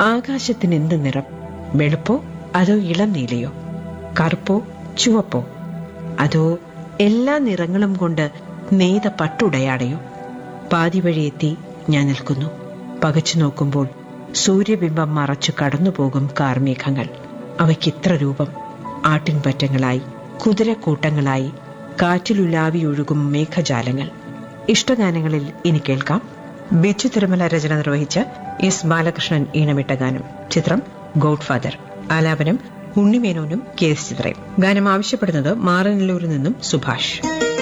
ആകാശത്തിന് എന്ത് നിറം വെളുപ്പോ അതോ ഇളം നീലയോ കറുപ്പോ ചുവപ്പോ അതോ എല്ലാ നിറങ്ങളും കൊണ്ട് നെയ്ത പട്ടുടയാടയോ പാതി വഴിയെത്തി ഞാൻ നിൽക്കുന്നു പകച്ചു നോക്കുമ്പോൾ സൂര്യബിംബം മറച്ചു കടന്നുപോകും കാർമേഘങ്ങൾ അവയ്ക്കിത്ര രൂപം ആട്ടിൻപറ്റങ്ങളായി കുതിരക്കൂട്ടങ്ങളായി കാറ്റിലുലാവി ഒഴുകും മേഘജാലങ്ങൾ ഇഷ്ടഗാനങ്ങളിൽ ഇനി കേൾക്കാം ബിച്ചു തിരുമല രചന നിർവഹിച്ച എസ് ബാലകൃഷ്ണൻ ഈണമിട്ട ഗാനം ചിത്രം ഗോഡ് ഫാദർ ആലാപനം ഉണ്ണിമേനോനും കെ എസ് ചിത്രയും ഗാനം ആവശ്യപ്പെടുന്നത് മാറനല്ലൂരിൽ നിന്നും സുഭാഷ്